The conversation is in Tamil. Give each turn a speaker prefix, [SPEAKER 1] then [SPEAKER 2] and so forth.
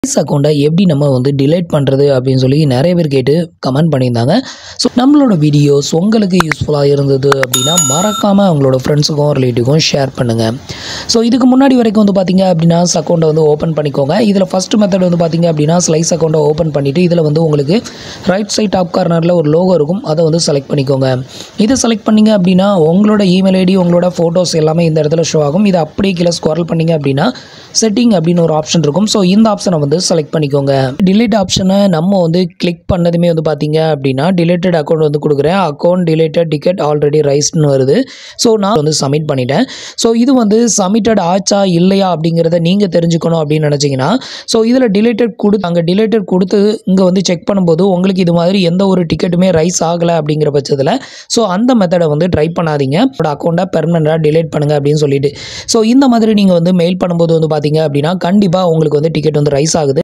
[SPEAKER 1] ஸ்லைஸ் அக்கௌண்ட்டை எப்படி நம்ம வந்து டிலேட் பண்ணுறது அப்படின்னு சொல்லி நிறைய பேர் கேட்டு கமெண்ட் பண்ணியிருந்தாங்க ஸோ நம்மளோட வீடியோஸ் உங்களுக்கு யூஸ்ஃபுல்லாக இருந்தது அப்படின்னா மறக்காமல் உங்களோட ஃப்ரெண்ட்ஸுக்கும் ரிலேட்டிவ்க்கும் ஷேர் பண்ணுங்கள் ஸோ இதுக்கு முன்னாடி வரைக்கும் வந்து பார்த்தீங்க அப்படின்னா அக்கௌண்ட்டை வந்து ஓப்பன் பண்ணிக்கோங்க இதில் ஃபஸ்ட் மெத்தட் வந்து பார்த்தீங்க அப்படின்னா ஸ்லைஸ் அக்கௌண்ட்டை ஓப்பன் பண்ணிவிட்டு இதில் வந்து உங்களுக்கு ரைட் சைட் டாப் கார்னரில் ஒரு லோகோ இருக்கும் அதை வந்து செலக்ட் பண்ணிக்கோங்க இதை செலக்ட் பண்ணீங்க அப்படின்னா உங்களோட இமெயில் ஐடி உங்களோட ஃபோட்டோஸ் எல்லாமே இந்த இடத்துல ஷோ ஆகும் இதை அப்படியே கீழே ஸ்குவாரல் பண்ணீங்க அப்படின்னா செட்டிங் அப்படின்னு ஒரு ஆப்ஷன் இருக்கும் ஸோ இந்த ஆப்ஷனை வந்து செலக்ட் பண்ணிக்கோங்க டிலீட் ஆப்ஷனை நம்ம வந்து கிளிக் பண்ணதுமே வந்து பார்த்தீங்க அப்படின்னா டிலேட்டட் அக்கௌண்ட் வந்து கொடுக்குறேன் அக்கௌண்ட் டிலேட்டட் டிக்கெட் ஆல்ரெடி ரைஸ்னு வருது ஸோ நான் வந்து சப்மிட் பண்ணிட்டேன் ஸோ இது வந்து சப்மிட்டட் ஆச்சா இல்லையா அப்படிங்கிறத நீங்கள் தெரிஞ்சுக்கணும் அப்படின்னு நினச்சிங்கன்னா ஸோ இதில் டிலேட்டட் கொடு அங்கே டிலேட்டட் கொடுத்து இங்கே வந்து செக் பண்ணும்போது உங்களுக்கு இது மாதிரி எந்த ஒரு டிக்கெட்டுமே ரைஸ் ஆகலை அப்படிங்கிற பட்சத்தில் ஸோ அந்த மெத்தடை வந்து ட்ரை பண்ணாதீங்க உங்களோட அக்கௌண்ட்டை பெர்மனெண்ட்டாக டிலேட் பண்ணுங்க அப்படின்னு சொல்லிட்டு ஸோ இந்த மாதிரி நீங்கள் வந்து மெயில் பண்ணும்போது வந்து பார்த்தீங்க அப்படின்னா கண்டிப்பாக உங்களுக்கு வந்து டிக்கெட் வந்து ரைஸ்